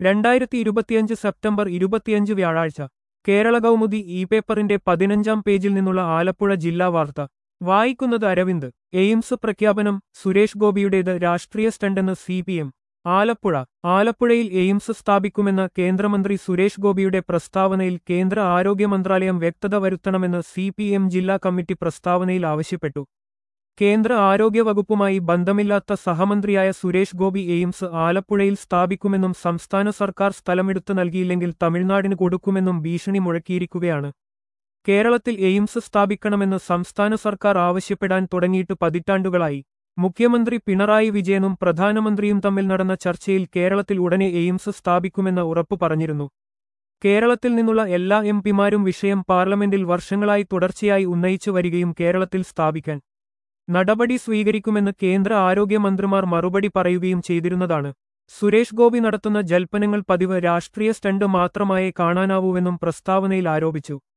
രണ്ടായിരത്തി ഇരുപത്തിയഞ്ച് സെപ്റ്റംബർ ഇരുപത്തിയഞ്ച് വ്യാഴാഴ്ച കേരള കൗമുദി ഇ പേപ്പറിന്റെ പതിനഞ്ചാം പേജിൽ നിന്നുള്ള ആലപ്പുഴ ജില്ലാ വാർത്ത വായിക്കുന്നത് അരവിന്ദ് എയിംസ് പ്രഖ്യാപനം സുരേഷ് ഗോപിയുടേത് രാഷ്ട്രീയ സ്റ്റണ്ടെന്ന് സി പി എം ആലപ്പുഴ ആലപ്പുഴയിൽ എയിംസ് സ്ഥാപിക്കുമെന്ന കേന്ദ്രമന്ത്രി സുരേഷ് ഗോപിയുടെ പ്രസ്താവനയിൽ കേന്ദ്ര ആരോഗ്യ മന്ത്രാലയം വ്യക്തത വരുത്തണമെന്ന് സി പി എം ജില്ലാ കമ്മിറ്റി പ്രസ്താവനയിൽ ആവശ്യപ്പെട്ടു കേന്ദ്ര ആരോഗ്യ വകുപ്പുമായി ബന്ധമില്ലാത്ത സഹമന്ത്രിയായ സുരേഷ് ഗോപി എയിംസ് ആലപ്പുഴയിൽ സ്ഥാപിക്കുമെന്നും സംസ്ഥാന സർക്കാർ സ്ഥലമെടുത്ത് നൽകിയില്ലെങ്കിൽ തമിഴ്നാടിന് കൊടുക്കുമെന്നും ഭീഷണി മുഴക്കിയിരിക്കുകയാണ് കേരളത്തിൽ എയിംസ് സ്ഥാപിക്കണമെന്ന് സംസ്ഥാന സർക്കാർ ആവശ്യപ്പെടാൻ തുടങ്ങിയിട്ട് പതിറ്റാണ്ടുകളായി മുഖ്യമന്ത്രി പിണറായി വിജയനും പ്രധാനമന്ത്രിയും തമ്മിൽ നടന്ന ചർച്ചയിൽ കേരളത്തിൽ ഉടനെ എയിംസ് സ്ഥാപിക്കുമെന്ന് ഉറപ്പു പറഞ്ഞിരുന്നു കേരളത്തിൽ നിന്നുള്ള എല്ലാ എം പിമാരും വിഷയം പാർലമെന്റിൽ വർഷങ്ങളായി തുടർച്ചയായി ഉന്നയിച്ചു വരികയും കേരളത്തിൽ സ്ഥാപിക്കാൻ നടപടി സ്വീകരിക്കുമെന്ന് കേന്ദ്ര ആരോഗ്യമന്ത്രിമാർ മറുപടി പറയുകയും ചെയ്തിരുന്നതാണ് സുരേഷ് ഗോപി നടത്തുന്ന ജൽപ്പനങ്ങൾ പതിവ് രാഷ്ട്രീയ സ്റ്റണ്ട് മാത്രമായേ കാണാനാവൂവെന്നും പ്രസ്താവനയിൽ ആരോപിച്ചു